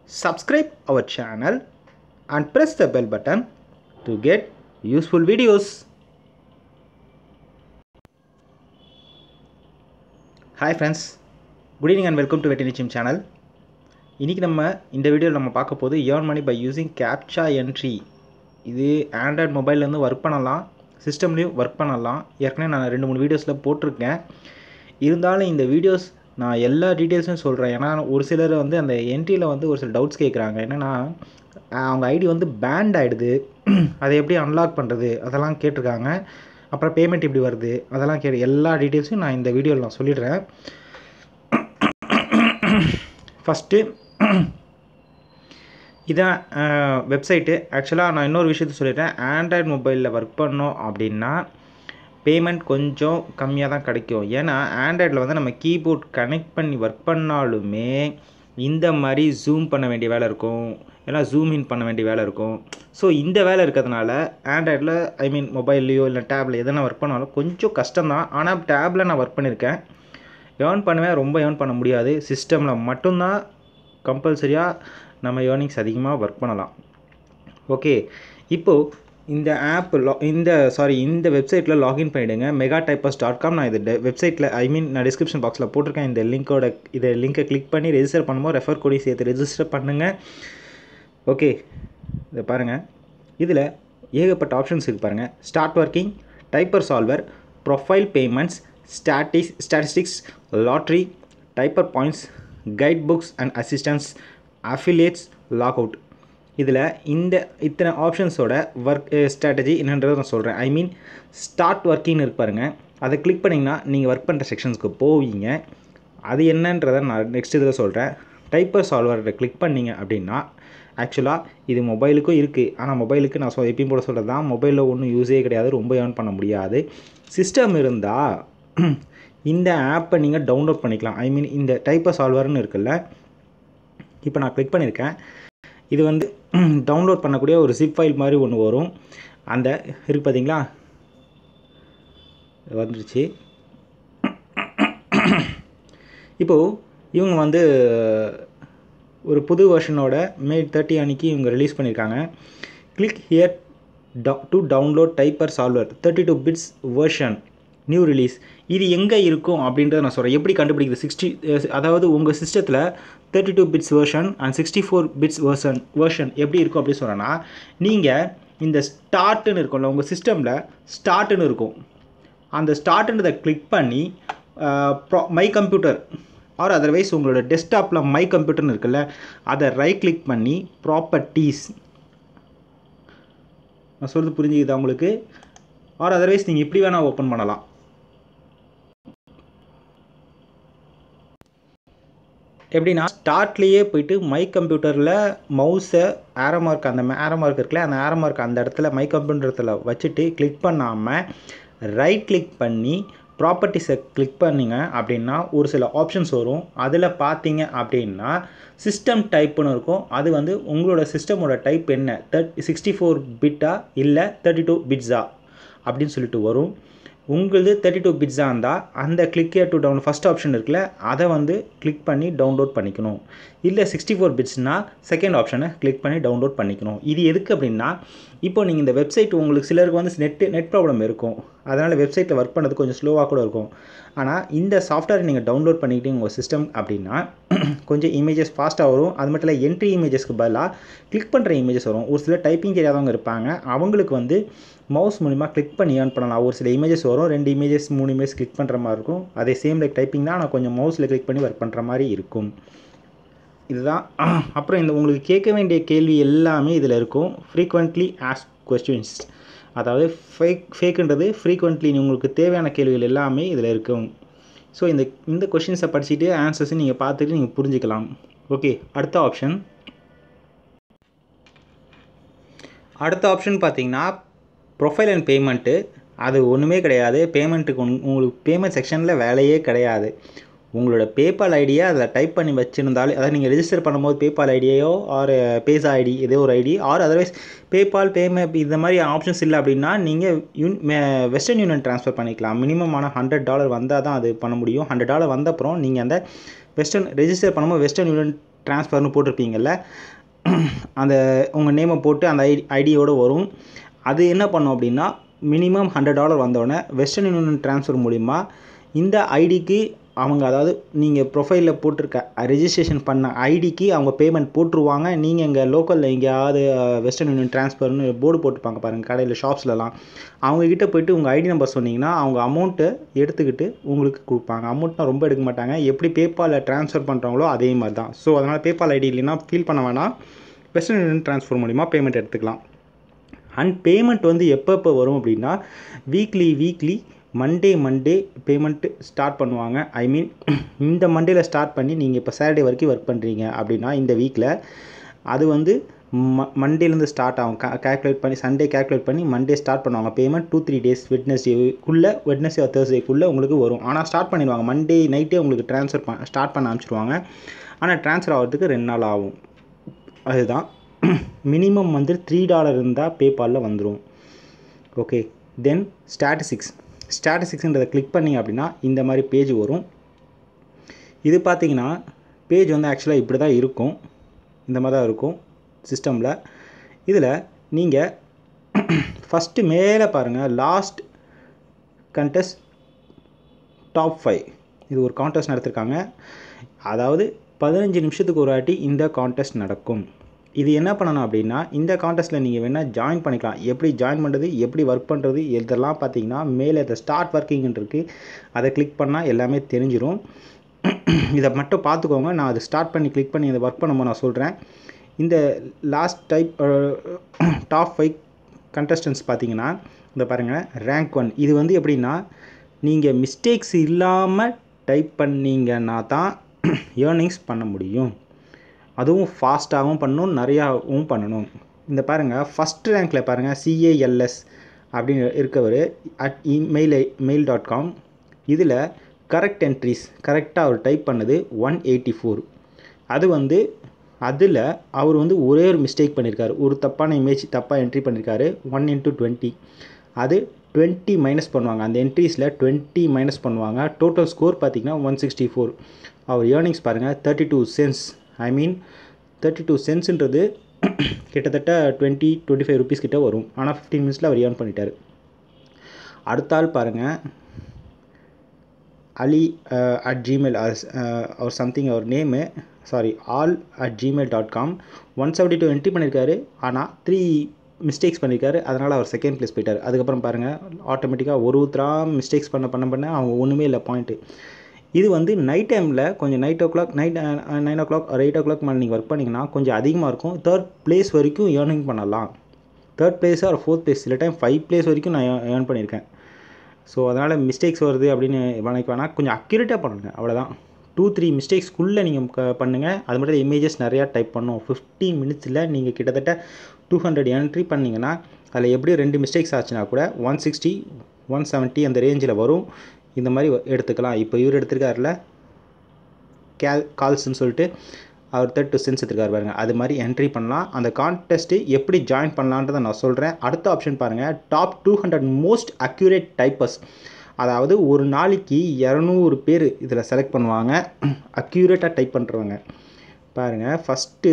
subscribe our channel and press the bell button to get useful videos. Hi friends good evening and welcome to Vetti Nichayam channel இன்றைக்கி நம்ம இந்த வீடியோவில் நம்ம பார்க்க போது earn money by using captcha entry இது Android மொபைல்லேருந்து ஒர்க் பண்ணலாம் சிஸ்டம்லேயும் ஒர்க் பண்ணலாம் ஏற்கனவே நான் ரெண்டு மூணு வீடியோஸில் போட்டிருக்கேன் இருந்தாலும் இந்த வீடியோஸ் நான் எல்லா டீட்டெயில்ஸும் சொல்கிறேன் ஏன்னா ஒரு சிலர் வந்து அந்த என்ட்ரியில் வந்து ஒரு சில டவுட்ஸ் கேட்குறாங்க என்னென்னா அவங்க ஐடி வந்து பேண்ட் ஆகிடுது அதை எப்படி அன்லாக் பண்ணுறது அதெல்லாம் கேட்டிருக்காங்க அப்புறம் பேமெண்ட் எப்படி வருது அதெல்லாம் கே எல்லா டீட்டெயில்ஸும் நான் இந்த வீடியோவில் நான் சொல்லிடுறேன் ஃபஸ்ட்டு இதான் வெப்சைட்டு ஆக்சுவலாக நான் இன்னொரு விஷயத்த சொல்லிடுறேன் ஆண்ட்ராய்டு மொபைலில் ஒர்க் பண்ணோம் அப்படின்னா பேமெண்ட் கொஞ்சம் கம்மியாக தான் கிடைக்கும் ஏன்னா ஆண்ட்ராய்டில் வந்து நம்ம கீபோர்ட் கனெக்ட் பண்ணி ஒர்க் பண்ணாலுமே இந்த மாதிரி ஜூம் பண்ண வேண்டிய வேலை இருக்கும் ஏன்னா ஜூம் இன் பண்ண வேண்டிய வேலை இருக்கும் ஸோ இந்த வேலை இருக்கிறதுனால ஆண்ட்ராய்டில் ஐ மீன் மொபைல்லையோ இல்லை டேப்பில் எதனா ஒர்க் பண்ணாலும் கொஞ்சம் கஷ்டம்தான் ஆனால் டேப்பில் நான் ஒர்க் பண்ணியிருக்கேன் ஏர்ன் பண்ணுவேன் ரொம்ப ஏர்ன் பண்ண முடியாது சிஸ்டமில் மட்டும்தான் கம்பல்சரியாக நம்ம ஏர்னிங்ஸ் அதிகமாக ஒர்க் பண்ணலாம் ஓகே இப்போது இந்த ஆப் லா இந்த சாரி இந்த வெப்சைட்டில் லாகின் பண்ணிவிடுங்க மெகா டைப்பர்ஸ் டாட் காம் நான் இது வெப்சைட்டில் ஐ மீன் நான் டிஸ்கிரிப்ஷன் பாக்ஸில் போட்டிருக்கேன் இந்த லிங்க்கோட இதை லிங்க்கை கிளிக் பண்ணி ரெஜிஸ்டர் பண்ணும்போது ரெஃபர் கோடையும் சேர்த்து ரெஜிஸ்டர் பண்ணுங்கள் ஓகே இதை பாருங்கள் இதில் ஏகப்பட்ட ஆப்ஷன்ஸ் இருக்குது பாருங்கள் start working typer solver profile payments stats statistics lottery typer points guide books and assistance affiliates log out இதில் இந்த இத்தனை ஆப்ஷன்ஸோட ஒர்க் ஸ்ட்ராட்டஜி என்னன்றதை நான் சொல்கிறேன் ஐ மீன் ஸ்டார்ட் ஒர்க்கிங்னு இருக்கு பாருங்கள் அதை கிளிக் பண்ணிங்கன்னா நீங்கள் ஒர்க் பண்ணுற செக்ஷன்ஸ்க்கு போவீங்க அது என்னன்றதை நான் நெக்ஸ்ட் இதில் சொல்கிறேன் டைப்பர் சால்வரை கிளிக் பண்ணிங்க அப்படின்னா ஆக்சுவலாக இது மொபைலுக்கும் இருக்குது ஆனால் மொபைலுக்கு நான் சொல் எப்பயும் போல சொல்கிறது தான் மொபைலில் ஒன்றும் யூஸே கிடையாது ரொம்ப ஏர்ன் பண்ண முடியாது சிஸ்டம் இருந்தால் இந்த ஆப்பை நீங்கள் டவுன்லோட் பண்ணிக்கலாம் ஐ மீன் இந்த டைப்பர் சால்வர்னு இருக்குல்ல இப்போ நான் கிளிக் பண்ணியிருக்கேன் இது வந்து டவுன்லோட் பண்ணக்கூடிய ஒரு ஜிப் ஃபைல் மாதிரி ஒன்று வரும் அந்த இருக்குது பார்த்தீங்களா வந்துருச்சு இப்போது இவங்க வந்து ஒரு புது வெர்ஷனோட மே தேர்ட்டி அன்னைக்கு இவங்க ரிலீஸ் பண்ணியிருக்காங்க click here to download typer solver thirty two bits version new release இது எங்கே இருக்கும் அப்படின்றத நான் சொல்கிறேன் எப்படி கண்டுபிடிக்குது சிக்ஸ்டி அதாவது உங்கள் சிஸ்டத்தில் thirty two bits version and sixty four bits version version எப்படி இருக்கும் அப்படின்னு சொன்னேன்னா நீங்கள் இந்த ஸ்டார்ட்டுன்னு இருக்கும்ல உங்கள் சிஸ்டமில் ஸ்டார்ட்டுன்னு இருக்கும் அந்த ஸ்டார்ட்டுன்றதை கிளிக் பண்ணி மை கம்ப்யூட்டர் ஆர் அதர்வைஸ் உங்களோட டெஸ்க்டாப்பில் மை கம்ப்யூட்டர்னு இருக்குல்ல அதை ரைட் கிளிக் பண்ணி ப்ராப்பர்ட்டிஸ் நான் சொல்கிறது புரிஞ்சுக்குதா உங்களுக்கு ஆர் அதர்வைஸ் நீங்கள் இப்படி வேணால் ஓப்பன் பண்ணலாம் எப்படின்னா ஸ்டார்ட்லேயே போயிட்டு மை கம்ப்யூட்டரில் மவுஸை ஆரோ மார்க் அந்த ஆரோ மார்க் இருக்குல்ல அந்த ஆரோ மார்க் அந்த இடத்துல மை கம்ப்யூட்டரத்தில் வச்சுட்டு கிளிக் பண்ணாமல் ரைட் கிளிக் பண்ணி ப்ராப்பர்ட்டிஸை கிளிக் பண்ணிங்க அப்படின்னா ஒரு சில ஆப்ஷன்ஸ் வரும் அதில் பார்த்தீங்க அப்படின்னா சிஸ்டம் டைப்புன்னு இருக்கும் அது வந்து உங்களோட சிஸ்டமோட டைப் என்ன தேர்ட் சிக்ஸ்டி ஃபோர் பிட்டா இல்லை தேர்ட்டி டூ பிட்ஸா அப்படின்னு சொல்லிட்டு வரும் உங்களது தேர்ட்டி டூ பிட்ஸாக இருந்தால் அந்த click to down first option இருக்குல்ல அதை வந்து கிளிக் பண்ணி டவுன்லோட் பண்ணிக்கணும் இல்லை சிக்ஸ்டி ஃபோர் பிட்ஸ்னால் செகண்ட் ஆப்ஷனை கிளிக் பண்ணி டவுன்லோட் பண்ணிக்கணும் இது எதுக்கு அப்படின்னா இப்போ நீங்கள் இந்த வெப்சைட் உங்களுக்கு சிலருக்கு வந்து நெட்டு நெட் ப்ராப்ளம் இருக்கும் அதனால் வெப்சைட்டில் ஒர்க் பண்ணுறது கொஞ்சம் ஸ்லோவாக கூட இருக்கும் ஆனால் இந்த சாஃப்ட்வேர் நீங்கள் டவுன்லோட் பண்ணிக்கிட்டீங்க உங்கள் சிஸ்டம் அப்படின்னா கொஞ்சம் இமேஜஸ் ஃபாஸ்ட்டாக வரும் அது மட்டும் இல்லை என்ட்ரி இமேஜஸ்க்கு பதிலாக கிளிக் பண்ணுற இமேஜஸ் வரும் ஒரு சில டைப்பிங் தெரியாதவங்க இருப்பாங்க அவங்களுக்கு வந்து மவுஸ் மூலிமா கிளிக் பண்ணி ஏர்ன் பண்ணலாம் ஒரு சில இமேஜஸ் வரும் ரெண்டு இமேஜஸ் மூணு இமேஜ் கிளிக் பண்ணுற மாதிரி இருக்கும் அதே சேம் லைக் டைப்பிங் தான் ஆனால் கொஞ்சம் மவுஸில் கிளிக் பண்ணி ஒர்க் பண்ணுற மாதிரி இருக்கும் இதுதான் அப்புறம் இந்த உங்களுக்கு கேட்க வேண்டிய கேள்வி எல்லாமே இதில் இருக்கும் ஃப்ரீக்வெண்ட்லி ஆஸ்க் கொஸ்டின்ஸ் அதாவது ஃபேக் ஃபேக்குன்றது ஃப்ரீக்வெண்ட்லி உங்களுக்கு தேவையான கேள்விகள் எல்லாமே இதில் இருக்கும் ஸோ இந்த இந்த கொஷின்ஸை படிச்சுட்டு ஆன்சர்ஸை நீங்கள் பார்த்துட்டு நீங்கள் புரிஞ்சுக்கலாம் ஓகே அடுத்த ஆப்ஷன் அடுத்த ஆப்ஷன் பார்த்தீங்கன்னா ப்ரொஃபைல் அண்ட் பேமெண்ட்டு அது ஒன்றுமே கிடையாது பேமெண்ட்டுக்கு உங்களுக்கு பேமெண்ட் செக்ஷனில் வேலையே கிடையாது உங்களோட பேபால் ஐடியை அதில் டைப் பண்ணி வச்சுருந்தாலே அதாவது நீங்கள் ரெஜிஸ்டர் பண்ணும்போது பேபால் ஐடியோ ஆர் பேசா ஐடி ஏதோ ஒரு ஐடி ஆர் அதர்வைஸ் பேபால் பேமே இந்த மாதிரி ஆப்ஷன்ஸ் இல்லை அப்படின்னா நீங்கள் யூன் வெஸ்டர்ன் யூனியன் ட்ரான்ஸ்ஃபர் பண்ணிக்கலாம் மினிமம் ஆனால் ஹண்ட்ரட் டாலர் வந்தால் தான் அது பண்ண முடியும் ஹண்ட்ரட் டாலர் வந்த அப்புறம் நீங்கள் அந்த வெஸ்டர்ன் ரெஜிஸ்டர் பண்ணும்போது வெஸ்டர்ன் யூனியன் ட்ரான்ஸ்ஃபர்னு போட்டிருப்பீங்கள்ல அந்த உங்கள் நேமை போட்டு அந்த ஐடி ஐடியோடு வரும் அது என்ன பண்ணும் அப்படின்னா மினிமம் ஹண்ட்ரட் டாலர் வந்தோடனே வெஸ்டர்ன் யூனியன் ட்ரான்ஸ்ஃபர் மூலிமா இந்த ஐடிக்கு அவங்க அதாவது நீங்கள் ப்ரொஃபைலில் போட்டிருக்க ரெஜிஸ்ட்ரேஷன் பண்ண ஐடிக்கு அவங்க பேமெண்ட் போட்டுருவாங்க நீங்கள் இங்கே லோக்கலில் எங்கேயாவது வெஸ்டர்ன் யூனியன் ட்ரான்ஸ்ஃபர்னு போர்டு போட்டுப்பாங்க பாருங்கள் கடையில் ஷாப்ஸ்லலாம் அவங்கக்கிட்ட போயிட்டு உங்கள் ஐடி நம்பர் சொன்னீங்கன்னா அவங்க அமௌண்ட்டை எடுத்துக்கிட்டு உங்களுக்கு கொடுப்பாங்க அமௌண்ட்னா ரொம்ப எடுக்க மாட்டாங்க எப்படி பேபாலில் ட்ரான்ஸ்ஃபர் பண்ணுறாங்களோ அதே மாதிரி தான் ஸோ அதனால் பேபால் ஐடி இல்லைன்னா ஃபீல் பண்ண வேணாம் வெஸ்டர்ன் யூனியன் ட்ரான்ஸ்ஃபர் மூலிமா பேமெண்ட் எடுத்துக்கலாம் அண்ட் பேமெண்ட் வந்து எப்போ எப்போ வரும் அப்படின்னா weekly weekly Monday Monday payment start பண்ணுவாங்க ஐ மீன் இந்த மண்டேயில் ஸ்டார்ட் பண்ணி நீங்கள் இப்போ சாட்டர்டே வரைக்கும் ஒர்க் பண்ணுறீங்க அப்படின்னா இந்த வீக்கில் அது வந்து ம மண்டேலேருந்து ஸ்டார்ட் ஆகும் கேல்குலேட் பண்ணி சண்டே கேல்குலேட் பண்ணி மண்டே ஸ்டார்ட் பண்ணுவாங்க பேமெண்ட் டூ த்ரீ டேஸ் வெட்னஸ்டேக்குள்ளே வெட்னஸ்டே தேர்ஸ்டேக்குள்ளே உங்களுக்கு வரும் ஆனால் ஸ்டார்ட் பண்ணிடுவாங்க மண்டே நைட்டே உங்களுக்கு ட்ரான்ஸ்ஃபர் ப ஸ்டார்ட் பண்ண ஆரம்பிச்சிருவாங்க ஆனால் ட்ரான்ஸ்ஃபர் ஆகிறதுக்கு ரெண்டு நாள் ஆகும் அதுதான் மினிமம் வந்து த்ரீ டாலர் இருந்தால் பேபாலில் வந்துடும் ஓகே தென் ஸ்டாட்டிஸ்டிக்ஸ் ஸ்டாட்டிஸ்டிக்ஸ்ன்றதை கிளிக் பண்ணிங்க அப்படின்னா இந்த மாதிரி பேஜ் வரும் இது பார்த்தீங்கன்னா பேஜ் வந்து ஆக்சுவலாக இப்படி தான் இருக்கும் இந்த மாதிரி தான் இருக்கும் சிஸ்டமில் இதில் நீங்கள் ஃபஸ்ட்டு மேலே பாருங்கள் லாஸ்ட் கண்டெஸ்ட் டாப் ஃபைவ் இது ஒரு கான்டெஸ்ட் நடத்திருக்காங்க அதாவது பதினஞ்சு நிமிஷத்துக்கு ஒரு வாட்டி இந்த கான்டெஸ்ட் நடக்கும் இது என்ன பண்ணணும் அப்படின்னா இந்த கான்டெஸ்ட்டில் நீங்கள் வேணால் ஜாயின் பண்ணிக்கலாம் எப்படி ஜாயின் பண்ணுறது எப்படி ஒர்க் பண்ணுறது இதெல்லாம் பார்த்தீங்கன்னா மேலே இந்த ஸ்டார்ட் ஒர்க்கிங்னு இருக்குது அதை கிளிக் பண்ணால் எல்லாமே தெரிஞ்சிடும் இதை மட்டும் பார்த்துக்கோங்க நான் அதை ஸ்டார்ட் பண்ணி கிளிக் பண்ணி இதை ஒர்க் பண்ணும்போது நான் சொல்கிறேன் இந்த last type top five contestants பார்த்தீங்கன்னா இந்த பாருங்கள் ரேங்க் ஒன் இது வந்து எப்படின்னா நீங்கள் மிஸ்டேக்ஸ் இல்லாமல் டைப் பண்ணீங்கன்னா தான் ஏர்னிங்ஸ் பண்ண முடியும் அதுவும் ஃபாஸ்ட்டாகவும் பண்ணணும் நிறையாவும் பண்ணணும் இந்த பாருங்கள் ஃபஸ்ட் ரேங்க்கில் பாருங்கள் சிஏஎல்எஸ் அப்படின்னு இருக்கவர் at email mail dot com இதில் கரெக்ட் என்ட்ரிஸ் கரெக்டாக அவர் டைப் பண்ணது ஒன் எயிட்டி ஃபோர் அது வந்து அதில் அவர் வந்து ஒரே ஒரு மிஸ்டேக் பண்ணியிருக்காரு ஒரு தப்பான இமேஜ் தப்பாக என்ட்ரி பண்ணியிருக்காரு ஒன் இன்ட்டு டுவெண்ட்டி அது டுவெண்ட்டி மைனஸ் பண்ணுவாங்க அந்த என்ட்ரிஸில் டுவெண்ட்டி மைனஸ் பண்ணுவாங்க டோட்டல் ஸ்கோர் பார்த்தீங்கன்னா ஒன் சிக்ஸ்டி ஃபோர் அவர் ஏர்னிங்ஸ் பாருங்கள் thirty two cents I mean thirty two சென்ஸுன்றது கிட்டத்தட்ட டுவெண்ட்டி டுவெண்ட்டி ஃபைவ் ருபீஸ் கிட்ட வரும் ஆனால் ஃபிஃப்டீன் மினிட்ஸில் அவர் ஏர்ன் பண்ணிட்டார் அடுத்த ஆள் பாருங்கள் அலி அட் ஜிமெயில் அவர் சம்திங் அவர் name sorry all at Gmail dot com one seventy two entry பண்ணியிருக்காரு ஆனால் த்ரீ மிஸ்டேக்ஸ் பண்ணியிருக்காரு அதனால் அவர் செகண்ட் ப்ளேஸ் போயிட்டார் அதுக்கப்புறம் பாருங்கள் ஆட்டோமேட்டிக்காக ஒரு ஒருத்தராக மிஸ்டேக்ஸ் பண்ண பண்ண பண்ண அவங்க ஒன்றுமே இல்லை பாயிண்ட்டு இது வந்து நைட் டைமில் கொஞ்சம் night o'clock night nine o'clock ஒரு எயிட் ஓ கிளாக் மேலே நீங்கள் ஒர்க் பண்ணிங்கன்னா கொஞ்சம் அதிகமாக இருக்கும் தேர்ட் பிளேஸ் வரைக்கும் ஏர்னிங் பண்ணலாம் third place or fourth place சில டைம் ஃபைவ் பிளேஸ் வரைக்கும் நான் ஏர்ன் பண்ணியிருக்கேன் ஸோ அதனால் மிஸ்டேக்ஸ் வருது அப்படின்னு நினைக்க வேணாம் கொஞ்சம் அக்யூரேட்டாக பண்ணுங்கள் அவ்வளோதான் டூ த்ரீ மிஸ்டேக்ஸ்க்குள்ளே நீங்கள் க பண்ணுங்கள் அது மட்டும் இமேஜஸ் நிறையா டைப் பண்ணும் ஃபிஃப்டீன் மினிட்ஸில் நீங்கள் கிட்டத்தட்ட டூ ஹண்ட்ரட் என்ட்ரி பண்ணிங்கன்னா அதில் எப்படியும் ரெண்டு மிஸ்டேக்ஸ் ஆச்சுன்னா கூட ஒன் சிக்ஸ்டி ஒன் செவன்ட்டி அந்த ரேஞ்சில் வரும் இந்த மாதிரி எடுத்துக்கலாம் இப்போ இவர் எடுத்திருக்காருல கேல் கால்ஸ்ன்னு சொல்லிட்டு அவர் தேர்ட் டு சென்ஸ் எடுத்துருக்காரு பாருங்கள் அது மாதிரி என்ட்ரி பண்ணலாம் அந்த கான்டெஸ்ட்டு எப்படி ஜாயின் பண்ணலான்றதை நான் சொல்கிறேன் அடுத்த ஆப்ஷன் பாருங்கள் top two hundred most accurate typers அதாவது ஒரு நாளைக்கு இரநூறு பேர் இதில் செலக்ட் பண்ணுவாங்க அக்யூரேட்டாக டைப் பண்ணுறவங்க பாருங்கள் ஃபஸ்ட்டு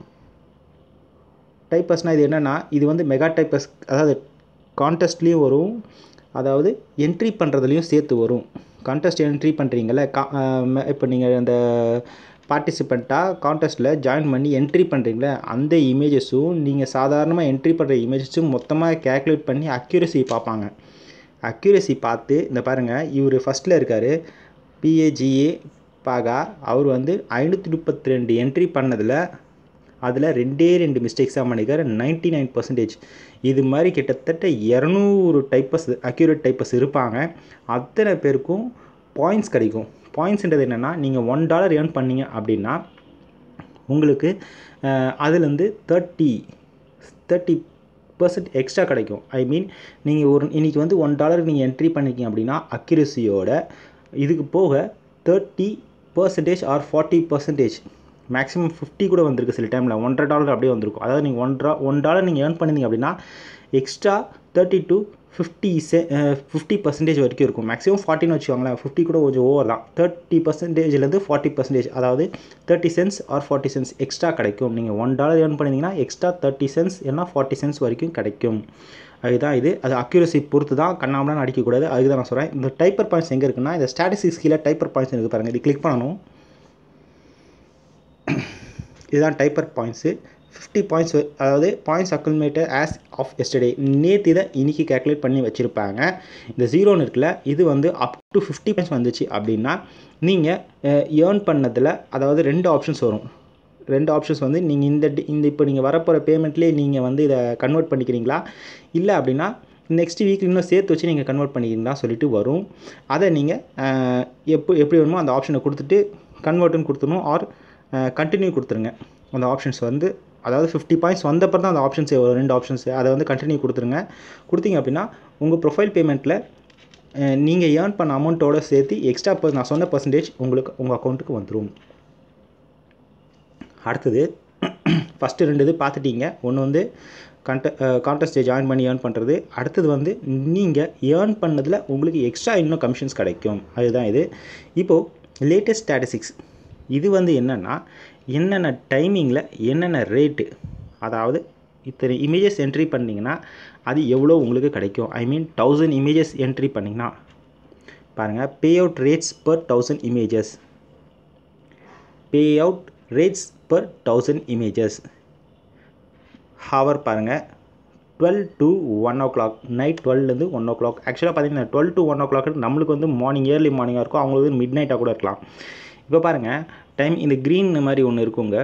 டைப்பர்ஸ்னால் இது என்னென்னா இது வந்து மெகா டைப்பர்ஸ் அதாவது கான்டெஸ்ட்லேயும் வரும் அதாவது என்ட்ரி பண்ணுறதுலையும் சேர்த்து வரும் கான்டெஸ்ட் என்ட்ரி பண்ணுறீங்கள கா இப்போ நீங்கள் அந்த பார்ட்டிசிபெண்ட்டாக கான்டெஸ்ட்டில் ஜாயின் பண்ணி என்ட்ரி பண்ணுறீங்களே அந்த இமேஜஸும் நீங்கள் சாதாரணமாக என்ட்ரி பண்ணுற இமேஜஸும் மொத்தமாக கேல்குலேட் பண்ணி அக்யூரசி பார்ப்பாங்க அக்யூரசி பார்த்து இந்த பாருங்கள் இவர் ஃபஸ்ட்டில் இருக்கார் பிஏஜிஏ பாகா அவர் வந்து ஐநூற்றி முப்பத்தி ரெண்டு என்ட்ரி பண்ணதில் அதில் ரெண்டே ரெண்டு மிஸ்டேக்ஸாக பண்ணிக்கார் நைன்ட்டி நைன் பர்சன்டேஜ் இது மாதிரி கிட்டத்தட்ட இரநூறு டைப்பஸ் அக்யூரேட் டைப்பஸ் இருப்பாங்க அத்தனை பேருக்கும் பாயிண்ட்ஸ் கிடைக்கும் பாயிண்ட்ஸ்ன்றது என்னென்னா நீங்கள் ஒன் டாலர் ஏர்ன் பண்ணீங்க அப்படின்னா உங்களுக்கு அதுலேருந்து தேர்ட்டி தேர்ட்டி பர்சன்ட் எக்ஸ்ட்ரா கிடைக்கும் ஐ மீன் நீங்கள் ஒரு இன்றைக்கி வந்து ஒன் டாலருக்கு நீங்கள் என்ட்ரி பண்ணிக்கிங்க அப்படின்னா அக்யூரஸியோட இதுக்கு போக thirty percentage or forty percentage maximum fifty கூட வந்திருக்கு சில டைமில் ஒன்றரை டாலர் அப்படியே வந்திருக்கும் அதாவது நீங்கள் ஒன்றா ஒன் டாலர் நீங்கள் ஏர்ன் பண்ணிங்க அப்படின்னா எக்ஸ்ட்ரா தேர்ட்டி டு ஃபிஃப்டி செ ஃபிஃப்டி பர்சன்டேஜ் வரைக்கும் இருக்கும் மேக்ஸிமம் ஃபார்ட்டின்னு வச்சுக்கோங்களேன் ஃபிஃப்டி கூட கொஞ்சம் ஓவர் தான் தேர்ட்டி பர்சன்டேஜ்லேருந்து ஃபார்ட்டி பர்சன்டேஜ் அதாவது thirty cents or forty cents extra கிடைக்கும் நீங்கள் ஒன் டாலர் ஏர்ன் பண்ணிங்கன்னா எக்ஸ்ட்ரா தேர்ட்டி சென்ஸ் இல்லைனா ஃபார்ட்டி சென்ஸ் வரைக்கும் கிடைக்கும் அதுதான் இது அது அக்யூரசி பொறுத்து தான் கண்ணாமலாம் அடிக்கக்கூடாது அதுக்கு தான் நான் சொல்கிறேன் இந்த டைப்பர் பாயிண்ட்ஸ் எங்கே இருக்குன்னா இந்த ஸ்டாட்டிஸ்டிக்ஸ் கீழே டைப்பர் பாயிண்ட்ஸ் இருக்குது பாருங்கள் இது கிளிக் பண்ணணும் இதுதான் டைப்பர் பாயிண்ட்ஸு ஃபிஃப்டி பாயிண்ட்ஸ் அதாவது points accumulated as of yesterday நேற்று இதை இன்றைக்கி கேல்குலேட் பண்ணி வச்சுருப்பாங்க இந்த ஜீரோன்னு இருக்குல்ல இது வந்து அப் டு ஃபிஃப்டி பாயிண்ட்ஸ் வந்துச்சு அப்படின்னா நீங்கள் ஏர்ன் பண்ணதில் அதாவது ரெண்டு ஆப்ஷன்ஸ் வரும் ரெண்டு ஆப்ஷன்ஸ் வந்து நீங்கள் இந்த இந்த இப்போ நீங்கள் வரப்போகிற பேமெண்ட்லேயே நீங்கள் வந்து இதை கன்வெர்ட் பண்ணிக்கிறீங்களா இல்லை அப்படின்னா நெக்ஸ்ட் வீக் இன்னும் சேர்த்து வச்சு நீங்கள் கன்வெர்ட் பண்ணிக்கிறீங்களா சொல்லிட்டு வரும் அதை நீங்கள் எப்போ எப்படி வேணுமோ அந்த ஆப்ஷனை கொடுத்துட்டு கன்வெர்ட்டுன்னு கொடுத்துடணும் ஆர் கண்டினியூ கொடுத்துருங்க அந்த ஆப்ஷன்ஸ் வந்து அதாவது ஃபிஃப்டி பாயிண்ட்ஸ் வந்தப்பறம் தான் அந்த ஆப்ஷன்ஸ் வரும் ரெண்டு ஆப்ஷன்ஸ் அதை வந்து கண்டினியூ கொடுத்துருங்க கொடுத்தீங்க அப்படின்னா உங்கள் ப்ரொஃபைல் பேமெண்ட்டில் நீங்கள் ஏர்ன் பண்ண அமௌண்ட்டோட சேர்த்து எக்ஸ்ட்ரா பர் நான் சொன்ன பர்சன்டேஜ் உங்களுக்கு உங்கள் அக்கௌண்ட்டுக்கு வந்துடும் அடுத்தது ஃபஸ்ட்டு ரெண்டு இது பார்த்துட்டீங்க ஒன்று வந்து கண்ட கான்டெஸ்ட்டை ஜாயின் பண்ணி ஏர்ன் பண்ணுறது அடுத்தது வந்து நீங்கள் ஏர்ன் பண்ணதில் உங்களுக்கு எக்ஸ்ட்ரா இன்னும் கமிஷன்ஸ் கிடைக்கும் அதுதான் இது இப்போது லேட்டஸ்ட் ஸ்டாட்டிஸ்டிக்ஸ் இது வந்து என்னென்னா என்னென்ன டைமிங்கில் என்னென்ன ரேட்டு அதாவது இத்தனை இமேஜஸ் என்ட்ரி பண்ணிங்கன்னா அது எவ்வளோ உங்களுக்கு கிடைக்கும் I mean thousand images entry பண்ணிங்கன்னா பாருங்கள் pay out rates per thousand images pay out rates per thousand images hour பாருங்கள் twelve to one o'clock night டுவெல்லேருந்து ஒன் ஓ கிளாக் ஆக்சுவலாக பார்த்தீங்கன்னா twelve to one o'clock நம்மளுக்கு வந்து morning early மார்னிங்காக இருக்கும் அவங்களுக்கு வந்து மிட் நைட்டாக கூட இருக்கலாம் இப்போ பாருங்கள் டைம் இந்த க்ரீன் மாதிரி ஒன்று இருக்குங்க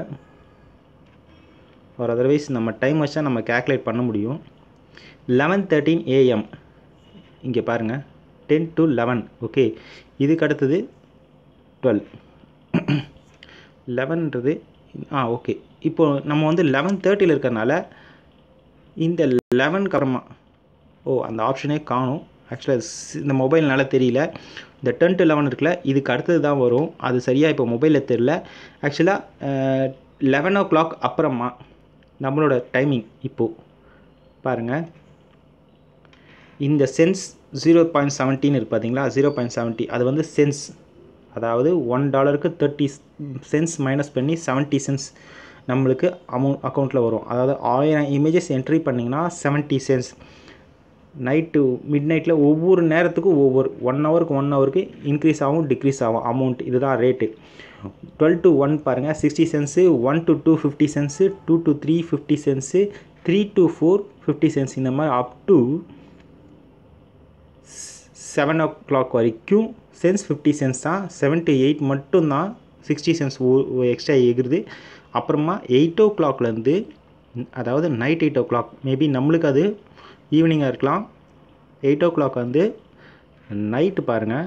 ஒரு அதர்வைஸ் நம்ம டைம் வச்சா நம்ம கேல்குலேட் பண்ண முடியும் லெவன் தேர்ட்டீன் ஏஎம் இங்கே பாருங்கள் டென் டு லெவன் ஓகே இதுக்கு அடுத்தது டுவெல் லெவன்ன்றது ஆ ஓகே இப்போது நம்ம வந்து லெவன் தேர்ட்டியில் இருக்கிறனால இந்த லெவனுக்கு அப்புறமா ஓ அந்த ஆப்ஷனே காணும் ஆக்சுவலாக இந்த மொபைல்னால தெரியல இந்த டென் டு லெவன் இருக்குல்ல இதுக்கு அடுத்தது தான் வரும் அது சரியாக இப்போ மொபைலில் தெரில ஆக்சுவலாக லெவன் ஓ கிளாக் அப்புறமா நம்மளோட டைமிங் இப்போது பாருங்கள் இந்த சென்ஸ் ஜீரோ பாயிண்ட் செவன்டீன் இருக்குது பார்த்தீங்களா ஜீரோ பாயிண்ட் செவன்ட்டி அது வந்து சென்ஸ் அதாவது ஒன் டாலருக்கு தேர்ட்டி சென்ஸ் மைனஸ் பண்ணி செவன்ட்டி சென்ஸ் நம்மளுக்கு அமௌண்ட் அக்கௌண்ட்டில் வரும் அதாவது ஆயிரம் இமேஜஸ் என்ட்ரி பண்ணிங்கன்னா செவன்ட்டி சென்ஸ் நைட்டு மிட் நைட்டில் ஒவ்வொரு நேரத்துக்கும் ஒவ்வொரு ஒன் ஹவருக்கு ஒன் ஹவருக்கு இன்க்ரீஸ் ஆகும் டிக்ரீஸ் ஆகும் அமௌண்ட் இதுதான் ரேட்டு டுவெல் டு ஒன் பாருங்கள் sixty cents one to two fifty cents two to three fifty cents three to four fifty cents இந்த மாதிரி up to seven o'clock வரைக்கும் cents fifty cents தான் seven to eight மட்டும்தான் sixty cents extra எகிருது அப்புறமா eight ஓ கிளாக்லேருந்து அதாவது night eight o'clock maybe நம்மளுக்கு அது ஈவினிங்காக இருக்கலாம் எயிட் ஓ கிளாக் வந்து நைட்டு பாருங்கள்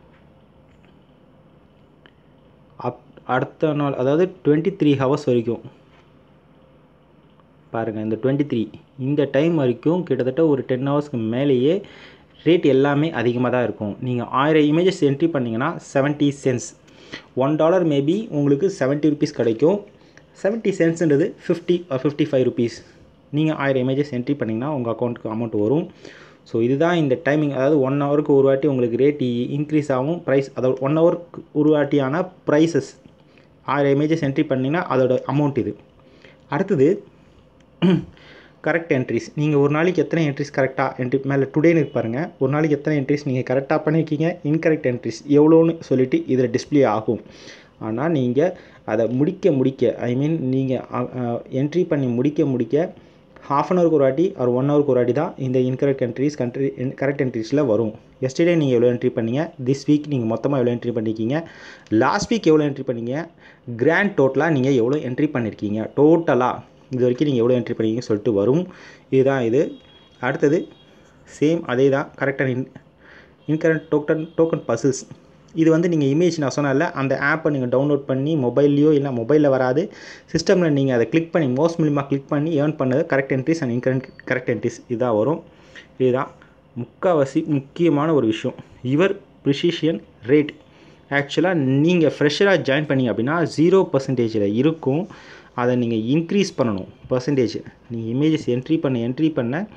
அப் அடுத்த நாள் அதாவது டுவெண்ட்டி த்ரீ ஹவர்ஸ் வரைக்கும் பாருங்கள் இந்த டுவெண்ட்டி த்ரீ இந்த டைம் வரைக்கும் கிட்டத்தட்ட ஒரு டென் ஹவர்ஸ்க்கு மேலேயே ரேட் எல்லாமே அதிகமாக தான் இருக்கும் நீங்கள் ஆயிரம் இமேஜஸ் என்ட்ரி பண்ணிங்கன்னா seventy cents one dollar maybe உங்களுக்கு செவன்ட்டி ருபீஸ் கிடைக்கும் செவன்ட்டி சென்ட்ஸ்ன்றது fifty or fifty five rupees நீங்கள் ஆயிரம் இமேஜஸ் என்ட்ரி பண்ணிங்கன்னா உங்கள் அக்கௌண்ட்டுக்கு அமௌண்ட் வரும் ஸோ இதுதான் இந்த டைமிங் அதாவது ஒன் ஹவருக்கு ஒரு வாட்டி உங்களுக்கு ரேட் இன்க்ரீஸ் ஆகும் ப்ரைஸ் அதாவது ஒன் ஹவருக்கு ஒரு வாட்டியான ப்ரைஸஸ் ஆயிரம் இமேஜஸ் என்ட்ரி பண்ணிங்கன்னா அதோட அமௌண்ட் இது அடுத்தது கரெக்ட் என்ட்ரிஸ் நீங்கள் ஒரு நாளைக்கு எத்தனை என்ட்ரிஸ் கரெக்டாக என்ட்ரி மேலே டுடேன்னு பாருங்கள் ஒரு நாளைக்கு எத்தனை என்ட்ரிஸ் நீங்கள் கரெக்டாக பண்ணியிருக்கீங்க இன்கரெக்ட் என்ட்ரிஸ் எவ்வளோன்னு சொல்லிவிட்டு இதில் டிஸ்பிளே ஆகும் ஆனால் நீங்கள் அதை முடிக்க முடிக்க ஐ மீன் நீங்கள் என்ட்ரி பண்ணி முடிக்க முடிக்க ஹாஃப் அன் ஹவருக்கு ஒரு வாட்டி ஒரு ஒன் ஹவருக்கு ஒரு வாட்டி தான் இந்த இன்கரெக்ட் என்ட்ரிஸ் கண்ட்ரி கரெக்ட் என்ட்ரிஸில் வரும் எஸ்டர்டே நீங்கள் எவ்வளோ என்ட்ரி பண்ணீங்க திஸ் வீக் நீங்கள் மொத்தமாக எவ்வளோ என்ட்ரி பண்ணியிருக்கீங்க லாஸ்ட் வீக் எவ்வளோ என்ட்ரி பண்ணீங்க கிராண்ட் டோட்டலாக நீங்கள் எவ்வளோ என்ட்ரி பண்ணியிருக்கீங்க டோட்டலாக இது வரைக்கும் நீங்கள் எவ்வளோ என்ட்ரி பண்ணீங்கன்னு சொல்லிட்டு வரும் இதுதான் இது அடுத்தது சேம் அதே தான் கரெக்டாக in incorrect token token puzzles இது வந்து நீங்கள் இமேஜ் நான் சொன்னல அந்த ஆப்பை நீங்கள் டவுன்லோட் பண்ணி மொபைல்லையோ இல்லை மொபைலில் வராது சிஸ்டமில் நீங்கள் அதை கிளிக் பண்ணி மோஸ்ட் மூலியமாக கிளிக் பண்ணி ஏர்ன் பண்ணது correct entries and incorrect correct entries இதாக வரும் இதுதான் முக்கால்வாசி முக்கியமான ஒரு விஷயம் இவர் ப்ரிசிஷியன் ரேட் ஆக்சுவலாக நீங்கள் ஃப்ரெஷராக ஜாயின் பண்ணி அப்படின்னா ஜீரோ பர்சன்டேஜில் இருக்கும் அதை நீங்கள் இன்க்ரீஸ் பண்ணணும் பர்சன்டேஜ் நீங்கள் இமேஜஸ் என்ட்ரி பண்ண என்ட்ரி பண்ண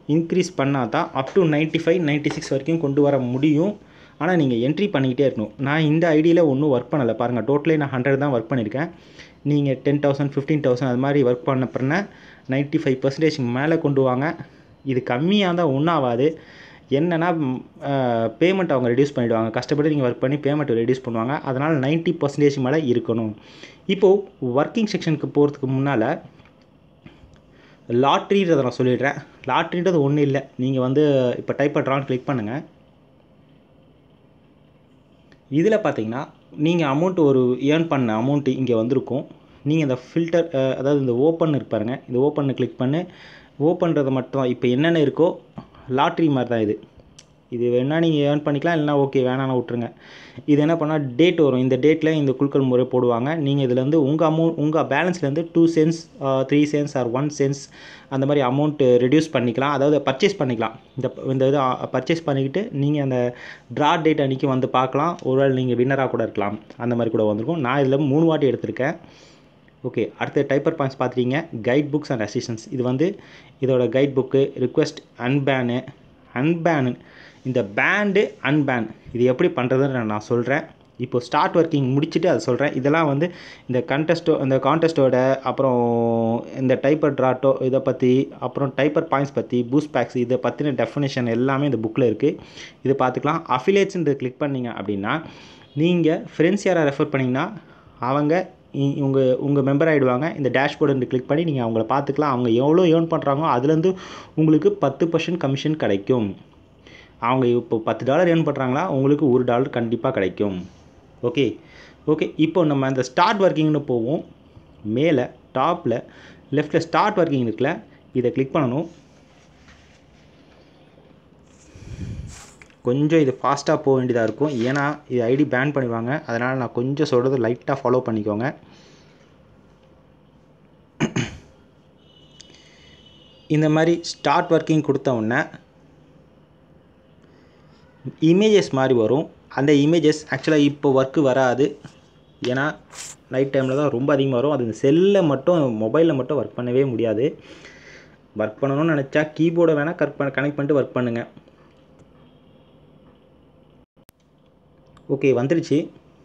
இன்க்ரீஸ் பண்ணால் தான் up to ninety five ninety six வரைக்கும் கொண்டு வர முடியும் ஆனால் நீங்கள் என்ட்ரி பண்ணிக்கிட்டே இருக்கணும் நான் இந்த ஐடியில் ஒன்றும் ஒர்க் பண்ணலை பாருங்கள் டோட்டலே நான் ஹண்ட்ரட் தான் ஒர்க் பண்ணியிருக்கேன் நீங்கள் டென் தௌசண்ட் ஃபிஃப்டீன் தௌசண்ட் அது மாதிரி ஒர்க் பண்ண பிறன நைன்ட்டி ஃபைவ் பர்சன்டேஜ் மேலே கொண்டு வாங்க இது கம்மியாக தான் ஒன்றாகாது என்னென்னா பேமெண்ட் அவங்க ரெடியூஸ் பண்ணிவிடுவாங்க கஷ்டப்பட்டு நீங்கள் ஒர்க் பண்ணி பேமெண்ட் ரெடியூஸ் பண்ணுவாங்க அதனால் நைன்ட்டி பர்சன்டேஜ் மேலே இருக்கணும் இப்போது ஒர்க்கிங் செக்ஷனுக்கு போகிறதுக்கு முன்னால் லாட்ரின்றதை நான் சொல்லிடுறேன் லாட்ரின்றது ஒன்றும் இல்லை நீங்கள் வந்து இப்போ டைப் பண்ணுறான்னு கிளிக் பண்ணுங்கள் இதில் பார்த்தீங்கன்னா நீங்கள் அமௌண்ட் ஒரு ஏர்ன் பண்ண அமௌண்ட்டு இங்கே வந்திருக்கும் நீங்கள் இந்த ஃபில்டர் அதாவது இந்த ஓப்பன் இருப்பாருங்க இந்த ஓப்பனை கிளிக் பண்ணி ஓப்பன்றதை மட்டும் இப்போ என்னென்ன இருக்கோ லாட்ரி மாதிரி தான் இது இது வேணால் நீங்கள் ஏர்ன் பண்ணிக்கலாம் இல்லைனா ஓகே வேணாம்னு விட்ருங்க இது என்ன பண்ணால் டேட் வரும் இந்த டேட்டில் இந்த குழுக்கள் முறை போடுவாங்க நீங்கள் இதுலேருந்து உங்கள் அமௌண்ட் உங்கள் பேலன்ஸ்லேருந்து two cents three cents or one cents அந்த மாதிரி அமௌண்ட்டு ரெடியூஸ் பண்ணிக்கலாம் அதாவது பர்ச்சேஸ் பண்ணிக்கலாம் இந்த இந்த இது பர்ச்சேஸ் பண்ணிக்கிட்டு நீங்கள் அந்த ட்ரா டேட் அன்றைக்கி வந்து பார்க்கலாம் ஒருவேளை நீங்கள் வின்னராக கூட இருக்கலாம் அந்த மாதிரி கூட வந்திருக்கும் நான் இதில் மூணு வாட்டி எடுத்திருக்கேன் ஓகே அடுத்த டைப்பர் பாயிண்ட்ஸ் பார்த்துட்டீங்க கைட் புக்ஸ் அண்ட் அசிஸ்டன்ஸ் இது வந்து இதோட கைட் புக்கு ரிக்வெஸ்ட் அன்பேனு அன்பேனு இந்த பேண்டு அன்பேன் இது எப்படி பண்ணுறதுன்னு நான் சொல்கிறேன் இப்போ ஸ்டார்ட் ஒர்க்கிங் முடிச்சுட்டு அதை சொல்கிறேன் இதெல்லாம் வந்து இந்த கண்டெஸ்ட்டோ இந்த கான்டெஸ்ட்டோட அப்புறம் இந்த டைப்பர் ட்ராட்டோ இதை பற்றி அப்புறம் டைப்பர் பாயிண்ட்ஸ் பற்றி பூஸ்ட் பேக்ஸ் இதை பற்றின டெஃபினேஷன் எல்லாமே இந்த புக்கில் இருக்குது இது பார்த்துக்கலாம் அஃபிலேட்ஸ்ன்றது கிளிக் பண்ணிங்க அப்படின்னா நீங்கள் ஃப்ரெண்ட்ஸ் யாரை ரெஃபர் பண்ணிங்கன்னா அவங்க உங்கள் உங்கள் மெம்பர் ஆகிடுவாங்க இந்த டேஷ்போர்டு கிளிக் பண்ணி நீங்கள் அவங்கள பார்த்துக்கலாம் அவங்க எவ்வளோ ஏர்ன் பண்ணுறாங்களோ அதுலேருந்து உங்களுக்கு பத்து பர்சன்ட் கமிஷன் கிடைக்கும் அவங்க இப்போ பத்து டாலர் ஏர்ன் பண்ணுறாங்களா உங்களுக்கு ஒரு டாலர் கண்டிப்பாக கிடைக்கும் ஓகே ஓகே இப்போ நம்ம அந்த ஸ்டார்ட் ஒர்க்கிங்னு போவோம் மேலே டாப்பில் லெஃப்ட்டில் ஸ்டார்ட் ஒர்க்கிங் இருக்குல்ல இதை கிளிக் பண்ணணும் கொஞ்சம் இது ஃபாஸ்ட்டாக போக வேண்டியதாக இருக்கும் ஏன்னா இது ஐடி பேன் பண்ணிடுவாங்க அதனால் நான் கொஞ்சம் சொல்கிறது லைட்டாக ஃபாலோ பண்ணிக்கோங்க இந்த மாதிரி ஸ்டார்ட் ஒர்க்கிங் கொடுத்த உடனே இமேஜஸ் மாதிரி வரும் அந்த இமேஜஸ் ஆக்சுவலாக இப்போ ஒர்க்கு வராது ஏன்னா நைட் டைமில் தான் ரொம்ப அதிகமாக வரும் அது இந்த செல்லில் மட்டும் மொபைலில் மட்டும் ஒர்க் பண்ணவே முடியாது ஒர்க் பண்ணணும்னு நினச்சா கீபோர்டை வேணால் கட் பண்ண கனெக்ட் பண்ணிட்டு ஒர்க் பண்ணுங்கள் ஓகே வந்துடுச்சு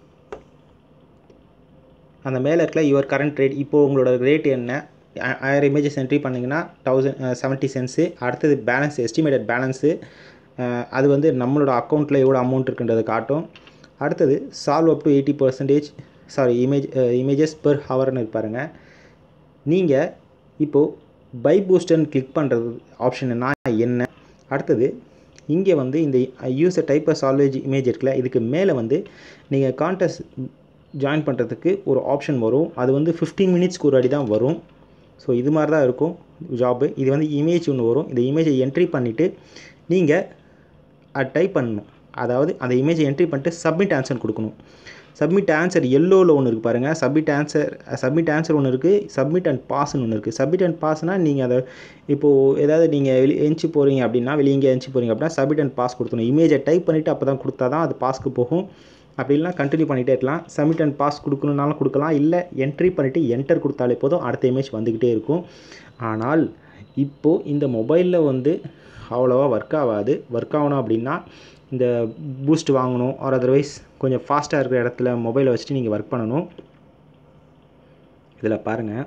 அந்த மேலே இருக்கல யுவர் கரண்ட் ரேட் இப்போது உங்களோட ரேட் என்ன ஆயிரம் இமேஜஸ் என்ட்ரி பண்ணிங்கன்னா தௌசண்ட் செவன்ட்டி சென்ஸு அடுத்தது பேலன்ஸ் எஸ்டிமேட்டட் பேலன்ஸு அது வந்து நம்மளோட அக்கௌண்ட்டில் எவ்வளோ அமௌண்ட் இருக்குன்றதை காட்டும் அடுத்தது solve up to eighty percentage sorry image images per ஹவர்னு இருப்பாருங்க நீங்கள் இப்போது பை பூஸ்டர்னு கிளிக் பண்ணுறது ஆப்ஷன்னா என்ன அடுத்தது இங்கே வந்து இந்த யூஸர் டைப்பர் சால்வேஜ் இமேஜ் இருக்குல்ல இதுக்கு மேலே வந்து நீங்கள் கான்டெஸ்ட் ஜாயின் பண்ணுறதுக்கு ஒரு ஆப்ஷன் வரும் அது வந்து ஃபிஃப்டீன் மினிட்ஸ்க்கு ஒரு அடி தான் வரும் ஸோ இது மாதிரி தான் இருக்கும் ஜாபு இது வந்து இமேஜ் ஒன்று வரும் இந்த இமேஜை என்ட்ரி பண்ணிவிட்டு நீங்கள் அது டைப் பண்ணணும் அதாவது அந்த இமேஜை என்ட்ரி பண்ணிட்டு சப்மிட் ஆன்சர் கொடுக்கணும் சப்மிட் ஆன்சர் எல்லோவில் ஒன்று இருக்குது பாருங்கள் சப்மிட் ஆன்சர் சப்மிட் ஆன்சர் ஒன்று இருக்குது சப்மிட் அண்ட் பாஸ்னு ஒன்று இருக்குது சப்மிட் அண்ட் பாஸ்னால் நீங்கள் அதை இப்போது ஏதாவது நீங்கள் வெளி எஞ்சி போகிறீங்க அப்படின்னா வெளியே எங்கே எஞ்சி போகிறீங்க அப்படின்னா சப்மிட் அண்ட் பாஸ் கொடுக்கணும் இமேஜை டைப் பண்ணிவிட்டு அப்போ தான் கொடுத்தா தான் அது பாஸ்க்கு போகும் அப்படி இல்லைனா கண்டினியூ பண்ணிகிட்டே இருக்கலாம் சப்மிட் அண்ட் பாஸ் கொடுக்கணுன்னாலும் கொடுக்கலாம் இல்லை என்ட்ரி பண்ணிவிட்டு என்டர் கொடுத்தாலே போதும் அடுத்த இமேஜ் வந்துக்கிட்டே இருக்கும் ஆனால் இப்போது இந்த மொபைலில் வந்து அவ்வளோவா ஒர்க் ஆகாது ஒர்க் ஆகணும் அப்படின்னா இந்த பூஸ்ட் வாங்கணும் ஆர் அதர்வைஸ் கொஞ்சம் ஃபாஸ்ட்டாக இருக்கிற இடத்துல மொபைலை வச்சுட்டு நீங்கள் ஒர்க் பண்ணணும் இதில் பாருங்கள்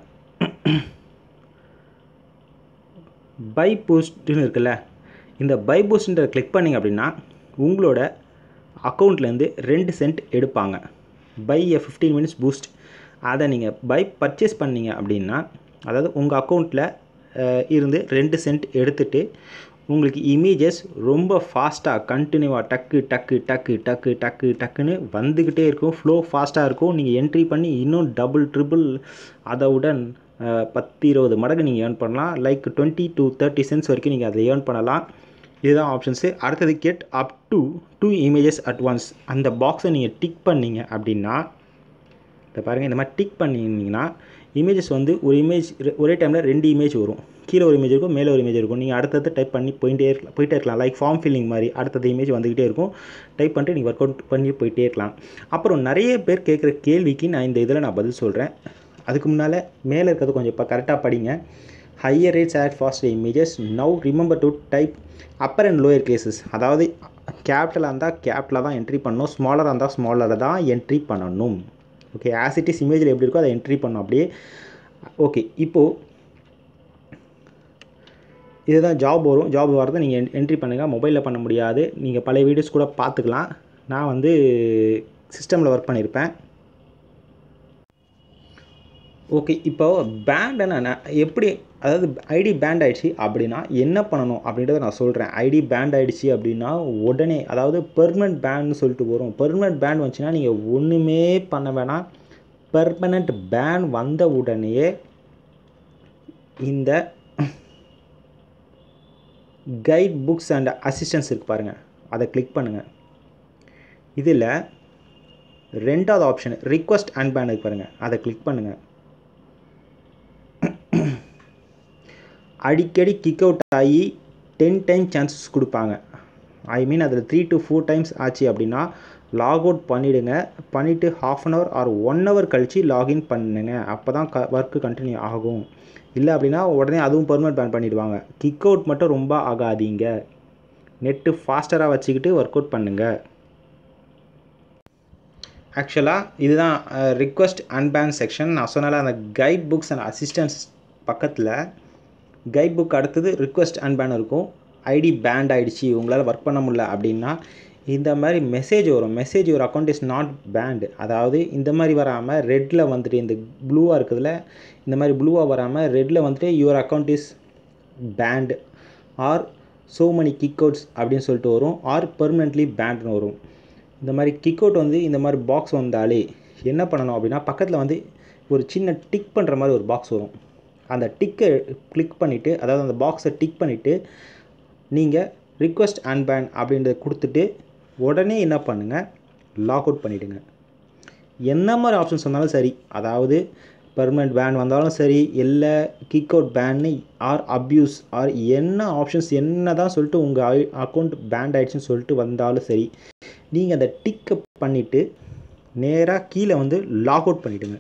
பை பூஸ்ட்னு இருக்குல்ல இந்த பை பூஸ்ட்ன்ற கிளிக் பண்ணிங்க அப்படின்னா உங்களோட அக்கௌண்ட்லேருந்து ரெண்டு சென்ட் எடுப்பாங்க by a fifteen minutes boost அதை நீங்கள் பை பர்ச்சேஸ் பண்ணீங்க அப்படின்னா அதாவது உங்கள் அக்கௌண்ட்டில் இருந்து ரெண்டு சென்ட் எடுத்துகிட்டு உங்களுக்கு இமேஜஸ் ரொம்ப ஃபாஸ்ட்டாக கண்டினியூவாக டக்கு டக்கு டக்கு டக்கு டக்கு டக்குன்னு வந்துக்கிட்டே இருக்கும் ஃப்ளோ ஃபாஸ்ட்டாக இருக்கும் நீங்கள் என்ட்ரி பண்ணி இன்னும் டபுள் ட்ரிபிள் அதை உடன் பத்து இருபது மடங்கு நீங்கள் ஏர்ன் பண்ணலாம் like twenty to thirty cents வரைக்கும் நீங்கள் அதை ஏர்ன் பண்ணலாம் இதுதான் ஆப்ஷன்ஸு அடுத்தது get up to two images at once அந்த பாக்ஸை நீங்கள் டிக் பண்ணீங்க அப்படின்னா இதை பாருங்கள் இந்த மாதிரி டிக் பண்ணிங்கன்னா இமேஜஸ் வந்து ஒரு இமேஜ் ஒரே டைமில் ரெண்டு இமேஜ் வரும் கீழே ஒரு இமேஜ் இருக்கும் மேலே ஒரு இமேஜ் இருக்கும் நீங்கள் அடுத்தது டைப் பண்ணி போயிட்டே இருக்கலாம் போயிட்டே இருக்கலாம் லைக் ஃபார்ம் ஃபில்லிங் மாதிரி அடுத்தது இமேஜ் வந்துக்கிட்டே இருக்கும் டைப் பண்ணிட்டு நீங்கள் ஒர்க் அவுட் பண்ணி போயிட்டே இருக்கலாம் அப்புறம் நிறைய பேர் கேட்குற கேள்விக்கு நான் இந்த இதில் நான் பதில் சொல்கிறேன் அதுக்கு முன்னால் மேலே இருக்கிறது கொஞ்சம் இப்போ கரெக்டாக படிங்க higher rates add fast images now remember to type upper and lower cases அதாவது கேபிட்டலாக இருந்தால் கேபிட்டலாக தான் என்ட்ரி பண்ணணும் ஸ்மாலராக இருந்தால் ஸ்மாலராக தான் என்ட்ரி பண்ணணும் ஓகே ஆஸ் இட் இஸ் இமேஜில் எப்படி இருக்கோ அதை என்ட்ரி பண்ணணும் அப்படியே ஓகே இப்போது இதுதான் ஜாப் வரும் ஜாப் வரதை நீங்கள் என்ட்ரி பண்ணுங்கள் மொபைலில் பண்ண முடியாது நீங்கள் பழைய வீடியோஸ் கூட பார்த்துக்கலாம் நான் வந்து சிஸ்டமில் ஒர்க் பண்ணியிருப்பேன் ஓகே இப்போ பேண்ட் என்ன எப்படி அதாவது ஐடி பேண்ட் ஆகிடுச்சு அப்படின்னா என்ன பண்ணணும் அப்படின்றத நான் சொல்கிறேன் ஐடி பேண்ட் ஆகிடுச்சு அப்படின்னா உடனே அதாவது பெர்மனெண்ட் பேன்னு சொல்லிட்டு வரும் பெர்மனெண்ட் பேண்ட் வந்துச்சுன்னா நீங்கள் ஒன்றுமே பண்ண வேணாம் பெர்மனெண்ட் பேன் வந்த உடனே இந்த கைட் புக்ஸ் அண்ட் அசிஸ்டன்ஸ் இருக்கு பாருங்கள் அதை கிளிக் பண்ணுங்கள் இதில் ரெண்டாவது ஆப்ஷன் ரிக்வஸ்ட் அண்ட் பேன் இருக்கு பாருங்கள் அதை கிளிக் பண்ணுங்கள் அடிக்கடி கிக் அவுட் ஆகி டென் டைம் சான்சஸ் கொடுப்பாங்க ஐ மீன் அதில் த்ரீ டு ஃபோர் டைம்ஸ் ஆச்சு அப்படின்னா லாக் அவுட் பண்ணிவிடுங்க பண்ணிவிட்டு half an hour or one hour கழித்து லாகின் பண்ணுங்க அப்போ தான் க ஒர்க்கு கண்டினியூ ஆகும் இல்லை அப்படின்னா உடனே அதுவும் பெர்மனெண்ட் பேன் பண்ணிவிடுவாங்க கிக் அவுட் மட்டும் ரொம்ப ஆகாதீங்க நெட்டு ஃபாஸ்டராக வச்சுக்கிட்டு ஒர்க் அவுட் பண்ணுங்கள் ஆக்சுவலாக இதுதான் ரிக்வஸ்ட் அன்பேன் செக்ஷன் நான் சொன்னால அந்த கைட் புக்ஸ் அண்ட் அசிஸ்டன்ஸ் பக்கத்தில் கைட் புக் அடுத்தது ரிக்வஸ்ட் அன்பேன் இருக்கும் ஐடி பேண்ட் ஆகிடுச்சு உங்களால் ஒர்க் பண்ண முடியல அப்படின்னா இந்த மாதிரி மெசேஜ் வரும் மெசேஜ் ஒரு அக்கௌண்ட் இஸ் நாட் பேண்ட் அதாவது இந்த மாதிரி வராமல் ரெட்டில் வந்துட்டு இந்த ப்ளூவாக இருக்குதுல இந்த மாதிரி ப்ளூவாக வராமல் ரெட்டில் வந்துட்டு your account is banned or so many kick outs அப்படின்னு சொல்லிட்டு வரும் ஆர் பெர்மனெண்ட்லி பேண்ட்னு வரும் இந்த மாதிரி கிக் அவுட் வந்து இந்த மாதிரி பாக்ஸ் வந்தாலே என்ன பண்ணணும் அப்படின்னா பக்கத்தில் வந்து ஒரு சின்ன டிக் பண்ணுற மாதிரி ஒரு பாக்ஸ் வரும் அந்த டிக்கை கிளிக் பண்ணிவிட்டு அதாவது அந்த பாக்ஸை டிக் பண்ணிவிட்டு நீங்கள் ரிக்வஸ்ட் அண்ட் பேன் அப்படின்றத கொடுத்துட்டு உடனே என்ன பண்ணுங்கள் லாக் அவுட் பண்ணிவிடுங்க என்ன மாதிரி ஆப்ஷன்ஸ் வந்தாலும் சரி அதாவது பர்மனெண்ட் பேன் வந்தாலும் சரி இல்லை கிக் அவுட் பேன்னு ஆர் அப்யூஸ் ஆர் என்ன ஆப்ஷன்ஸ் என்ன தான் சொல்லிட்டு உங்கள் அக்கௌண்ட் பேண்ட் ஆகிடுச்சுன்னு சொல்லிட்டு வந்தாலும் சரி நீங்கள் அந்த டிக்கை பண்ணிவிட்டு நேராக கீழே வந்து லாக் அவுட் பண்ணிவிடுங்க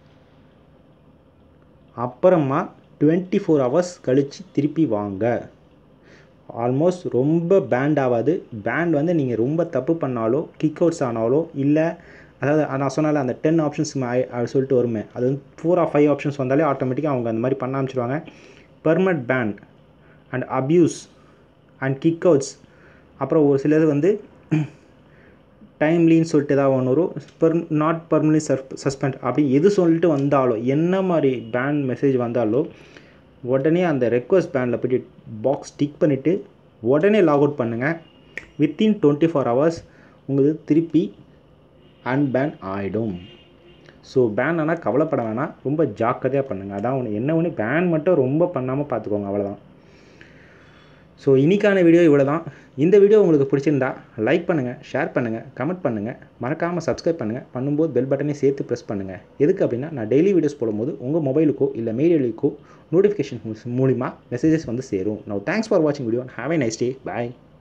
அப்புறமா டுவெண்ட்டி ஃபோர் ஹவர்ஸ் கழித்து திருப்பி வாங்க ஆல்மோஸ்ட் ரொம்ப பேண்ட் ஆகாது பேண்ட் வந்து நீங்கள் ரொம்ப தப்பு பண்ணாலோ கிக் அவுட்ஸ் ஆனாலோ இல்லை அதாவது நான் சொன்னால அந்த டென் ஆப்ஷன்ஸ் சொல்லிட்டு வருமே அது வந்து ஃபோர் ஆர் ஃபைவ் ஆப்ஷன்ஸ் வந்தாலே ஆட்டோமேட்டிக்காக அவங்க அந்த மாதிரி பண்ண ஆரம்பிச்சிருவாங்க permanent banned and abuse and kick outs அப்புறம் ஒரு சிலது வந்து டைம்லின்னு சொல்லிட்டு ஏதாவது ஒன்று வரும் பெர் நாட் பர்மனெண்ட்லி சஸ்பெண்ட் அப்படி எது சொல்லிட்டு வந்தாலும் என்ன மாதிரி பேன் மெசேஜ் வந்தாலும் உடனே அந்த ரெக்வஸ்ட் பேனில் போய்ட்டு பாக்ஸ் டிக் பண்ணிவிட்டு உடனே லாக் அவுட் பண்ணுங்கள் வித்தின் டுவெண்ட்டி ஃபோர் ஹவர்ஸ் உங்களுக்கு திருப்பி அன்பேன் ஆகிடும் ஸோ பேன் ஆனால் கவலைப்பட வேணாம் ரொம்ப ஜாக்கிரதையாக பண்ணுங்கள் அதான் ஒன்று என்ன ஒன்று பேன் மட்டும் ரொம்ப பண்ணாமல் பார்த்துக்கோங்க அவ்வளோதான் ஸோ இன்றைக்கான வீடியோ இவ்வளோ தான் இந்த வீடியோ உங்களுக்கு பிடிச்சிருந்தா லைக் பண்ணுங்கள் ஷேர் பண்ணுங்கள் கமெண்ட் பண்ணுங்கள் மறக்காமல் சப்ஸ்கிரைப் பண்ணுங்கள் பண்ணும்போது பெல் பட்டனை சேர்த்து ப்ரெஸ் பண்ணுங்கள் எதுக்கு அப்படின்னா நான் டெய்லி வீடியோஸ் போடும்போது உங்கள் மொபைலுக்கோ இல்லை மெயிலுக்கோ நோட்டிஃபிகேஷன் மூலிமா மெசேஜஸ் வந்து சேரும் நோ தேங்க்ஸ் ஃபார் வாட்சிங் video have a nice day bye